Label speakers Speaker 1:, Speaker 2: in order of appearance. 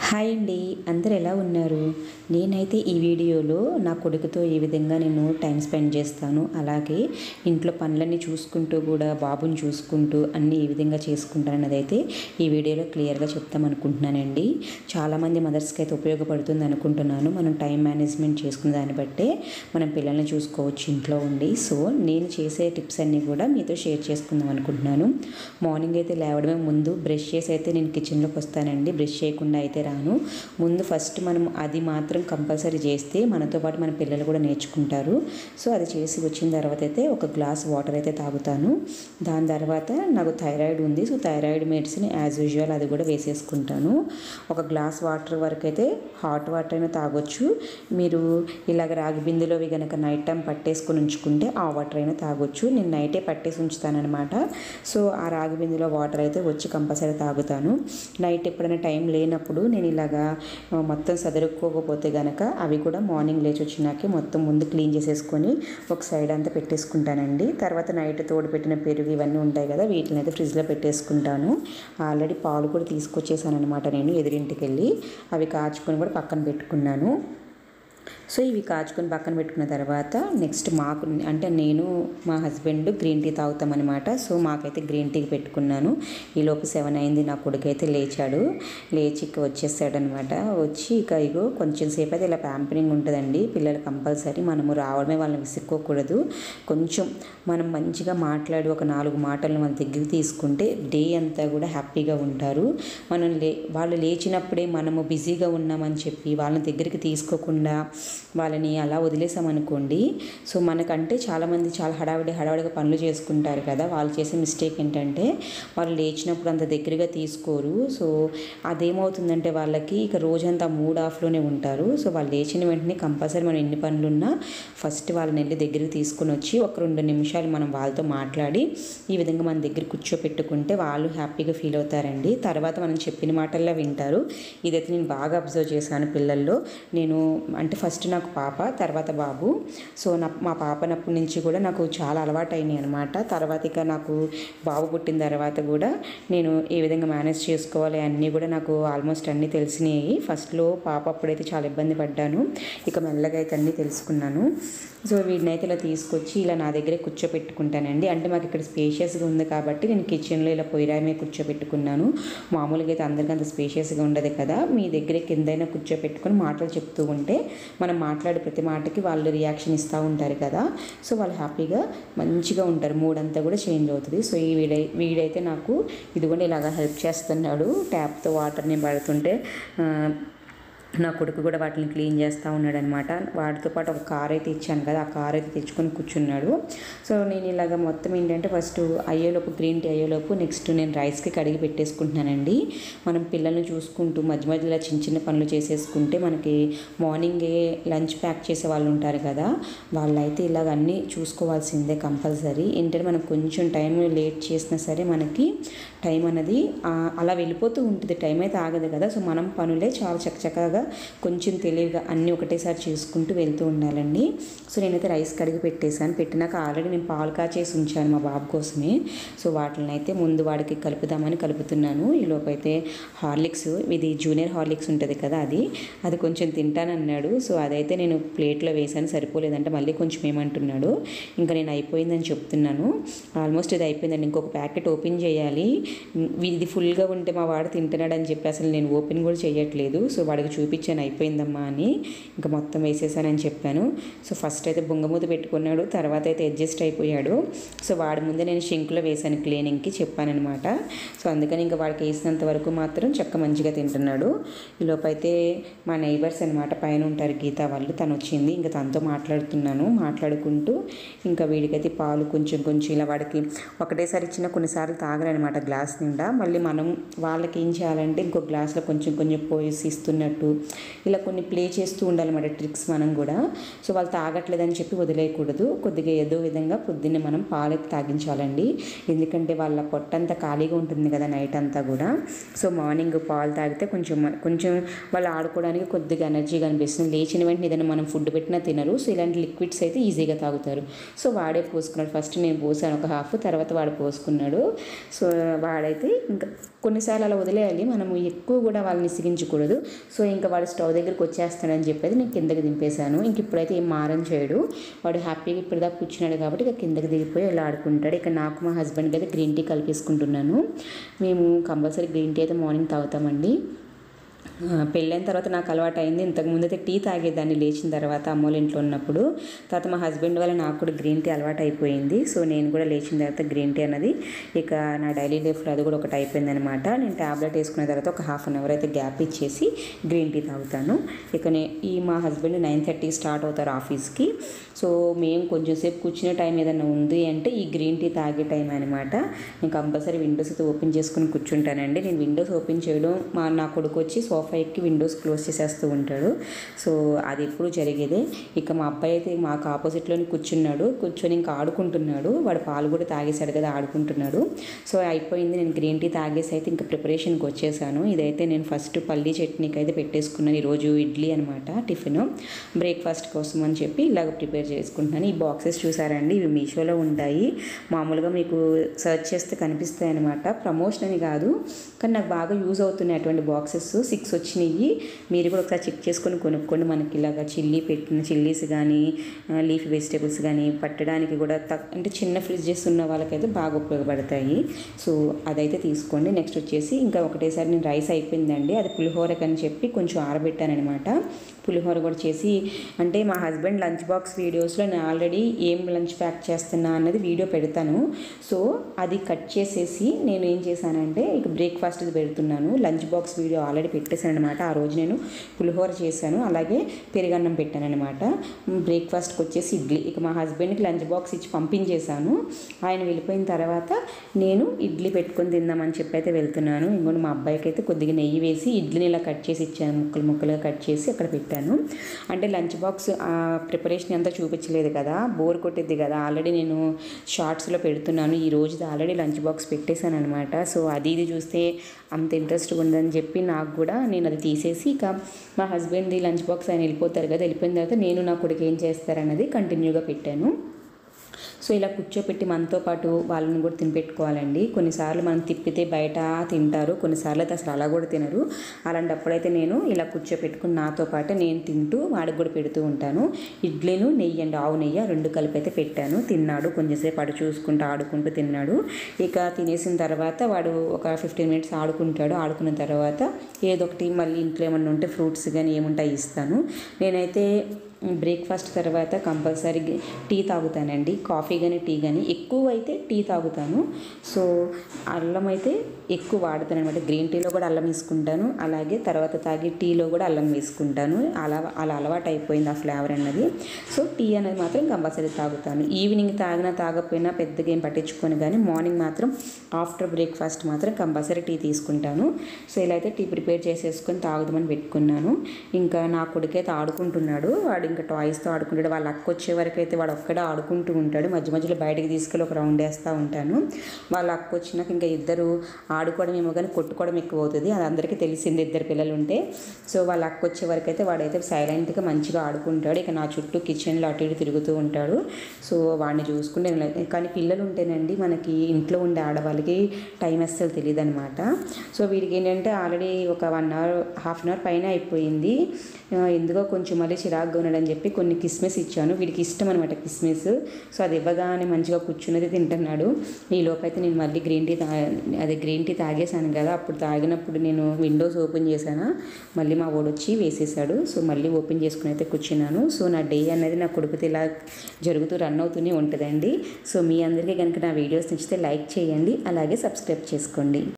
Speaker 1: hi అండి అందరు ఎలా ఉన్నారు నేనైతే ఈ వీడియోలో నా కొడుకుతో ఏ విధంగా నేను టైం స్పెండ్ చేస్తాను అలాగే ఇంట్లో పనులన్నీ చూసుకుంటూ కూడా బాబుని చూసుకుంటూ అన్నీ ఏ విధంగా చేసుకుంటాను అన్నది అయితే ఈ వీడియోలో క్లియర్గా చెప్తాం అనుకుంటున్నానండి చాలామంది మదర్స్కి అయితే ఉపయోగపడుతుంది అనుకుంటున్నాను మనం టైం మేనేజ్మెంట్ చేసుకున్న దాన్ని బట్టే మనం పిల్లల్ని చూసుకోవచ్చు ఇంట్లో ఉండి సో నేను చేసే టిప్స్ అన్నీ కూడా మీతో షేర్ చేసుకుందాం అనుకుంటున్నాను మార్నింగ్ అయితే లేవడమే ముందు బ్రష్ చేసి అయితే నేను కిచెన్లోకి వస్తానండి బ్రష్ చేయకుండా అయితే రాను ముందు ఫస్ట్ మనం అది మాత్రం కంపల్సరీ చేస్తే మనతో పాటు మన పిల్లలు కూడా నేర్చుకుంటారు సో అది చేసి వచ్చిన తర్వాత అయితే ఒక గ్లాస్ వాటర్ అయితే తాగుతాను దాని తర్వాత నాకు థైరాయిడ్ ఉంది so thyroid medicine as usual అది కూడా వేసేసుకుంటాను ఒక గ్లాస్ వాటర్ వరకు అయితే హాట్ వాటర్ అయినా తాగొచ్చు మీరు ఇలాగ రాగి బిందులోవి కనుక నైట్ టైం పట్టేసుకొని ఉంచుకుంటే ఆ వాటర్ అయినా తాగొచ్చు నేను నైటే పట్టేసి ఉంచుతానమాట సో ఆ రాగి బిందులో వాటర్ అయితే వచ్చి కంపల్సరీ తాగుతాను నైట్ ఎప్పుడైనా టైం లేనప్పుడు నేను ఇలాగా ఆ, మొత్తం సదురుకోకపోతే గనక అవి కూడా మార్నింగ్ లేచి వచ్చినాకే మొత్తం ముందు క్లీన్ చేసేసుకొని ఒక సైడ్ అంతా పెట్టేసుకుంటానండి తర్వాత నైట్ తోడు పెట్టిన పెరుగు ఇవన్నీ ఉంటాయి కదా వీటిని అయితే ఫ్రిడ్జ్లో పెట్టేసుకుంటాను ఆల్రెడీ పాలు కూడా తీసుకొచ్చేసాను అనమాట నేను ఎదురింటికి వెళ్ళి అవి కాచుకొని కూడా పక్కన పెట్టుకున్నాను సో ఇవి కాచుకొని పక్కన పెట్టుకున్న తర్వాత నెక్స్ట్ మాకు అంటే నేను మా హస్బెండ్ గ్రీన్ టీ తాగుతామన్నమాట సో మాకైతే గ్రీన్ టీ పెట్టుకున్నాను ఈ లోపు సెవెన్ అయింది నా కొడుకు అయితే లేచాడు లేచి ఇక వచ్చేసాడనమాట వచ్చి ఇక ఇగో కొంచెం సేపు అయితే ఇలా ప్యాంపరింగ్ ఉంటుందండి పిల్లలు కంపల్సరీ మనము రావడమే వాళ్ళని విసుక్కోకూడదు కొంచెం మనం మంచిగా మాట్లాడి ఒక నాలుగు మాటలు మన దగ్గరికి తీసుకుంటే డే అంతా కూడా హ్యాపీగా ఉంటారు మనం లే వాళ్ళు లేచినప్పుడే మనము బిజీగా ఉన్నామని చెప్పి వాళ్ళని దగ్గరికి తీసుకోకుండా వాళ్ళని అలా వదిలేసామనుకోండి సో మనకంటే చాలామంది చాలా హడావిడి హడావిడిగా పనులు చేసుకుంటారు కదా వాళ్ళు చేసే మిస్టేక్ ఏంటంటే వాళ్ళు లేచినప్పుడు అంత దగ్గరగా తీసుకోరు సో అదేమవుతుందంటే వాళ్ళకి ఇక రోజంతా మూడ్ ఆఫ్లోనే ఉంటారు సో వాళ్ళు లేచిన వెంటనే కంపల్సరీ మనం ఎన్ని పనులున్నా ఫస్ట్ వాళ్ళని వెళ్ళి దగ్గరికి తీసుకొని వచ్చి ఒక రెండు నిమిషాలు మనం వాళ్ళతో మాట్లాడి ఈ విధంగా మన దగ్గర కూర్చోపెట్టుకుంటే వాళ్ళు హ్యాపీగా ఫీల్ అవుతారండి తర్వాత మనం చెప్పిన మాటల్లో వింటారు ఇదైతే నేను బాగా అబ్జర్వ్ చేశాను పిల్లల్లో నేను అంటే ఫస్ట్ నాకు పాప తర్వాత బాబు సో నా మా పాపనప్పటి నుంచి కూడా నాకు చాలా అలవాటు అయినాయి అనమాట తర్వాత ఇక నాకు బాబు పుట్టిన తర్వాత కూడా నేను ఏ విధంగా మేనేజ్ చేసుకోవాలి అన్నీ కూడా నాకు ఆల్మోస్ట్ అన్నీ తెలిసినాయి ఫస్ట్లో పాప అప్పుడైతే చాలా ఇబ్బంది పడ్డాను ఇక మెల్లగా అయితే అన్నీ తెలుసుకున్నాను సో వీడిని అయితే ఇలా తీసుకొచ్చి ఇలా నా దగ్గరే కూర్చోపెట్టుకుంటానండి అంటే మాకు ఇక్కడ స్పేషియస్గా ఉంది కాబట్టి నేను కిచెన్లో ఇలా పొయ్యిరాయి మీద కూర్చోపెట్టుకున్నాను మామూలుగా అయితే అందరికీ అంత స్పేషియస్గా ఉండదు కదా మీ దగ్గరే కిందైనా కూర్చోపెట్టుకొని మాటలు చెప్తూ ఉంటే మనం మాట్లాడే ప్రతి మాటకి వాళ్ళు రియాక్షన్ ఇస్తూ ఉంటారు కదా సో వాళ్ళు హ్యాపీగా మంచిగా ఉంటారు మూడ్ అంతా కూడా చేంజ్ అవుతుంది సో ఈ వీడై వీడైతే నాకు ఇదిగోండి ఇలాగా హెల్ప్ చేస్తున్నాడు ట్యాప్తో వాటర్ని పడుతుంటే ఆ, నా కొడుకు కూడా వాటిని క్లీన్ చేస్తూ ఉన్నాడు అనమాట వాటితో పాటు ఒక కార్ అయితే ఇచ్చాను కదా ఆ కార్ అయితే తెచ్చుకొని కూర్చున్నాడు సో నేను ఇలాగ మొత్తం ఏంటంటే ఫస్ట్ అయ్యేలోపు గ్రీన్ టీ అయ్యేలోపు నెక్స్ట్ నేను రైస్కి కడిగి పెట్టేసుకుంటున్నానండి మనం పిల్లల్ని చూసుకుంటూ మధ్య మధ్యలో చిన్న చిన్న పనులు చేసేసుకుంటే మనకి మార్నింగే లంచ్ ప్యాక్ చేసే వాళ్ళు ఉంటారు కదా వాళ్ళైతే ఇలాగ అన్నీ చూసుకోవాల్సిందే కంపల్సరీ ఏంటంటే మనం కొంచెం టైం లేట్ చేసినా సరే మనకి టైం అనేది ఆ, అలా వెళ్ళిపోతూ ఉంటుంది టైం అయితే ఆగదు కదా సో మనం పనులే చాలా చక్కచక్కగా కొంచెం తెలివిగా అన్నీ ఒకటేసారి చేసుకుంటూ వెళ్తూ ఉండాలండి సో నేనైతే రైస్ కడిగి పెట్టేశాను పెట్టినాక ఆల్రెడీ నేను పాలు కాచేసి ఉంచాను మా బాబు కోసమే సో వాటిని అయితే ముందు వాడికి కలుపుదామని కలుపుతున్నాను ఈ లోపు అయితే హార్లిక్స్ ఇది జూనియర్ హార్లిక్స్ ఉంటుంది కదా అది అది కొంచెం తింటానన్నాడు సో అదైతే నేను ప్లేట్లో వేసాను సరిపోలేదంటే మళ్ళీ కొంచెం ఏమంటున్నాడు ఇంకా నేను అయిపోయిందని చెప్తున్నాను ఆల్మోస్ట్ ఇది అయిపోయిందండి ఇంకొక ప్యాకెట్ ఓపెన్ చేయాలి ఇది ఫుల్గా ఉంటే మా వాడు తింటున్నాడు అని చెప్పి అసలు నేను ఓపెన్ కూడా చేయట్లేదు సో వాడికి చూపించాను అయిపోయిందమ్మా అని ఇంకా మొత్తం వేసేసానని చెప్పాను సో ఫస్ట్ అయితే బొంగమూత పెట్టుకున్నాడు తర్వాత అయితే అడ్జస్ట్ అయిపోయాడు సో వాడి ముందే నేను షింక్లో వేసాను క్లీనింగ్కి చెప్పానమాట సో అందుకని ఇంకా వాడికి వేసినంత వరకు మాత్రం చక్క మంచిగా తింటున్నాడు ఈ లోపైతే మా నైబర్స్ అనమాట పైన ఉంటారు గీత వాళ్ళు తను వచ్చింది ఇంకా తనతో మాట్లాడుతున్నాను మాట్లాడుకుంటూ ఇంకా వీడికైతే పాలు కొంచెం కొంచెం ఇలా వాడికి ఒకటేసారి ఇచ్చిన కొన్నిసార్లు తాగరనమాట గ్లాస్ నిండా మళ్ళీ మనం వాళ్ళకి ఏం చేయాలంటే ఇంకో గ్లాస్లో కొంచెం కొంచెం పోసి ఇస్తున్నట్టు ఇలా కొన్ని ప్లే చేస్తూ ఉండాలన్నమాట ట్రిక్స్ మనం కూడా సో వాళ్ళు తాగట్లేదని చెప్పి వదిలేయకూడదు కొద్దిగా ఏదో విధంగా పొద్దున్నే మనం పాలైతే తాగించాలండి ఎందుకంటే వాళ్ళ పొట్టంతా ఖాళీగా ఉంటుంది కదా నైట్ అంతా కూడా సో మార్నింగ్ పాలు తాగితే కొంచెం కొంచెం వాళ్ళు ఆడుకోవడానికి కొద్దిగా ఎనర్జీగా అనిపిస్తుంది లేచిన వెంటనే ఏదైనా మనం ఫుడ్ పెట్టినా తినరు సో ఇలాంటి లిక్విడ్స్ అయితే ఈజీగా తాగుతారు సో వాడే పోసుకున్నాడు ఫస్ట్ నేను పోసాను ఒక హాఫ్ తర్వాత వాడు పోసుకున్నాడు సో వాడైతే ఇంకా కొన్నిసార్లు అలా వదిలేయాలి మనము ఎక్కువ కూడా వాళ్ళని సిగించకూడదు సో ఇంకా వాడు స్టవ్ దగ్గరికి వచ్చేస్తాడని చెప్పేది నేను కిందకి దింపేశాను ఇంక ఇప్పుడైతే ఏం మారం చేయడు వాడు హ్యాపీగా ఇప్పుడు దాకా కూర్చున్నాడు కాబట్టి ఇక కిందకి దిగిపోయి ఇలా ఆడుకుంటాడు ఇక నాకు మా హస్బెండ్కి అయితే గ్రీన్ టీ కలిపేసుకుంటున్నాను మేము కంపల్సరీ గ్రీన్ టీ అయితే మార్నింగ్ తాగుతామండి ఆ, పెళ్ళైన తర్వాత నాకు అలవాటు అయింది ఇంతకుముందు అయితే టీ తాగేదాన్ని లేచిన తర్వాత అమ్మోళ్ళ ఇంట్లో ఉన్నప్పుడు తర్వాత మా హస్బెండ్ వల్ల నాకు కూడా గ్రీన్ టీ అలవాటు అయిపోయింది సో నేను కూడా లేచిన తర్వాత గ్రీన్ టీ అన్నది ఇక నా డైలీ లైఫ్లో అది కూడా ఒకటి అయిపోయింది అనమాట నేను ట్యాబ్లెట్ వేసుకున్న తర్వాత ఒక హాఫ్ అన్ అవర్ అయితే గ్యాప్ ఇచ్చేసి గ్రీన్ టీ తాగుతాను ఇక నే ఈ మా హస్బెండ్ నైన్ థర్టీ స్టార్ట్ అవుతారు ఆఫీస్కి సో మేము కొంచెం సేపు కూర్చునే టైం ఏదైనా ఉంది అంటే ఈ గ్రీన్ టీ తాగే టైం అనమాట నేను కంపల్సరీ విండోస్ అయితే ఓపెన్ చేసుకుని కూర్చుంటానండి నేను విండోస్ ఓపెన్ చేయడం మా నా కొడుకు వచ్చి సోఫా ఎక్కి విండోస్ క్లోజ్ చేసేస్తూ ఉంటాడు సో అది ఎప్పుడు జరిగేదే ఇక మా అబ్బాయి అయితే మాకు ఆపోజిట్లోనే కూర్చున్నాడు కూర్చొని ఇంకా ఆడుకుంటున్నాడు వాడు పాలు కూడా తాగేశాడు కదా ఆడుకుంటున్నాడు సో అయిపోయింది నేను గ్రీన్ టీ తాగేసి అయితే ఇంకా ప్రిపరేషన్కి వచ్చేసాను ఇదైతే నేను ఫస్ట్ పల్లీ చట్నీకి అయితే పెట్టేసుకున్నాను ఈరోజు ఇడ్లీ అనమాట టిఫిన్ బ్రేక్ఫాస్ట్ కోసం అని చెప్పి ఇలాగ ప్రిపేర్ చేసుకుంటున్నాను ఈ బాక్సెస్ చూసారండి ఇవి మీషోలో ఉంటాయి మామూలుగా మీకు సెర్చ్ చేస్తే కనిపిస్తాయి అనమాట ప్రమోషన్ అని కాదు కానీ నాకు బాగా యూజ్ అవుతున్నాయి అటువంటి బాక్సెస్ సిక్స్ వచ్చినాయి మీరు కూడా ఒకసారి చెక్ చేసుకొని కొనుక్కోండి మనకి ఇలాగ చిల్లీ పెట్టిన చిల్లీస్ కానీ లీఫ్ వెజిటేబుల్స్ కానీ పట్టడానికి కూడా తక్ అంటే చిన్న ఫ్రిడ్జెస్ ఉన్న వాళ్ళకైతే బాగా ఉపయోగపడతాయి సో అదైతే తీసుకోండి నెక్స్ట్ వచ్చేసి ఇంకా ఒకటేసారి నేను రైస్ అయిపోయిందండి అది పులిహోరకని చెప్పి కొంచెం ఆరబెట్టాను అనమాట పులిహోర కూడా చేసి అంటే మా హస్బెండ్ లంచ్ బాక్స్ వీడియోస్లో నేను ఆల్రెడీ ఏం లంచ్ ప్యాక్ చేస్తున్నా అన్నది వీడియో పెడతాను సో అది కట్ చేసేసి నేను ఏం చేశానంటే ఇక బ్రేక్ఫాస్ట్ పెడుతున్నాను లంచ్ బాక్స్ వీడియో ఆల్రెడీ పెట్టేశాను అనమాట ఆ రోజు నేను పులిహోర చేశాను అలాగే పెరుగన్నం పెట్టాను అనమాట బ్రేక్ఫాస్ట్కి వచ్చేసి ఇడ్లీ ఇక మా హస్బెండ్కి లంచ్ బాక్స్ ఇచ్చి పంపించేశాను ఆయన వెళ్ళిపోయిన తర్వాత నేను ఇడ్లీ పెట్టుకొని తిందామని చెప్పి అయితే వెళ్తున్నాను ఇంకోటి మా అబ్బాయికి అయితే కొద్దిగా నెయ్యి వేసి ఇడ్లీని ఇలా కట్ చేసి ఇచ్చాను ముక్కలు ముక్కలుగా కట్ చేసి అక్కడ పెట్టాను అంటే లంచ్ బాక్స్ ప్రిపరేషన్ అంతా చూపించలేదు కదా బోర్ కొట్టిద్ది కదా ఆల్రెడీ నేను షార్ట్స్లో పెడుతున్నాను ఈ రోజుది ఆల్రెడీ లంచ్ బాక్స్ పెట్టేశాను అనమాట సో అది ఇది చూస్తే అంత ఇంట్రెస్ట్ ఉందని చెప్పి నాకు కూడా నేను అది తీసేసి ఇక మా హస్బెండ్ది లంచ్ బాక్స్ ఆయన వెళ్ళిపోతారు కదా వెళ్ళిపోయిన తర్వాత నేను నా కొడుకు ఏం చేస్తారన్నది కంటిన్యూగా పెట్టాను సో ఇలా కూర్చోపెట్టి మనతో పాటు వాళ్ళని కూడా తినిపెట్టుకోవాలండి కొన్నిసార్లు మనం తిప్పితే బయట తింటారు కొన్నిసార్లు అయితే అసలు అలా కూడా తినరు అలాంటప్పుడైతే నేను ఇలా కూర్చోపెట్టుకుని నాతో పాటు నేను తింటూ వాడికి కూడా పెడుతూ ఉంటాను ఇడ్లీను నెయ్యి అండి ఆవు నెయ్యి ఆ రెండు కలిపి అయితే పెట్టాను తిన్నాడు కొంచెంసేపు అడు చూసుకుంటూ ఆడుకుంటూ తిన్నాడు ఇక తినేసిన తర్వాత వాడు ఒక ఫిఫ్టీన్ మినిట్స్ ఆడుకుంటాడు ఆడుకున్న తర్వాత ఏదో ఒకటి మళ్ళీ ఇంట్లో ఏమన్నా ఉంటే ఫ్రూట్స్ కానీ ఏముంటాయి ఇస్తాను నేనైతే బ్రేక్ఫాస్ట్ తర్వాత కంపల్సరీ టీ తాగుతానండి కాఫీ కానీ టీ కానీ ఎక్కువ అయితే టీ తాగుతాను సో అల్లం అయితే ఎక్కువ వాడతాను అనమాట గ్రీన్ టీలో కూడా అల్లం వేసుకుంటాను అలాగే తర్వాత తాగే టీలో కూడా అల్లం వేసుకుంటాను అలా అలా అలవాటు అయిపోయింది ఆ ఫ్లేవర్ అన్నది సో టీ అనేది మాత్రం కంపల్సరీ తాగుతాను ఈవినింగ్ తాగినా తాగకపోయినా పెద్దగా ఏం పట్టించుకొని కానీ మార్నింగ్ మాత్రం ఆఫ్టర్ బ్రేక్ఫాస్ట్ మాత్రం కంపల్సరీ టీ తీసుకుంటాను సో ఇలా అయితే టీ ప్రిపేర్ చేసేసుకొని తాగుదామని పెట్టుకున్నాను ఇంకా నా కొడుకైతే ఆడుకుంటున్నాడు వాడు ఇంకా టాయ్స్తో ఆడుకుంటాడు వాళ్ళ అక్క వచ్చే వరకు అయితే వాడు ఒక్కడే ఆడుకుంటూ ఉంటాడు మధ్య మధ్యలో బయటకు తీసుకెళ్ళి ఒక రౌండ్ వేస్తూ ఉంటాను వాళ్ళ అక్క వచ్చినాక ఇంకా ఇద్దరు ఆడుకోవడం ఏమో కానీ కొట్టుకోవడం ఎక్కువ అవుతుంది అది అందరికీ తెలిసింది ఇద్దరు పిల్లలు ఉంటే సో వాళ్ళ అక్క వచ్చే వరకు అయితే వాడైతే సైలెంట్గా మంచిగా ఆడుకుంటాడు ఇక నా చుట్టూ కిచెన్లో అటు ఇటు తిరుగుతూ ఉంటాడు సో వాడిని చూసుకుంటే నేను- కానీ పిల్లలు ఉంటేనండి మనకి ఇంట్లో ఉండే ఆడవాళ్ళకి టైం అస్సలు తెలియదు అనమాట సో వీడికి ఏంటంటే ఆల్రెడీ ఒక one hour half an hour పైన అయిపోయింది ఆ, ఎందుకో కొంచెం మళ్ళీ చిరాగ్గా ఉన్నాడని చెప్పి కొన్ని కిస్మిస్ ఇచ్చాను వీడికి ఇష్టం అనమాట కిస్మిస్ సో అది ఇవ్వగానే మంచిగా కూర్చున్నది తింటున్నాడు ఈ లోపైతే నేను మళ్ళీ గ్రీన్ టీ తా అదే గ్రీన్ టీ తాగేశాను కదా అప్పుడు తాగినప్పుడు నేను విండోస్ ఓపెన్ చేశాను మళ్ళీ మా వాడు వచ్చి వేసేసాడు సో మళ్ళీ ఓపెన్ చేసుకుని అయితే కూర్చున్నాను సో నా డే అనేది నా కొడుకుతో ఇలా జరుగుతూ రన్ అవుతూనే ఉంటుందండి సో మీ అందరికీ కనుక నా వీడియోస్ నచ్చితే లైక్ చేయండి అలాగే సబ్స్క్రైబ్ చేసుకోండి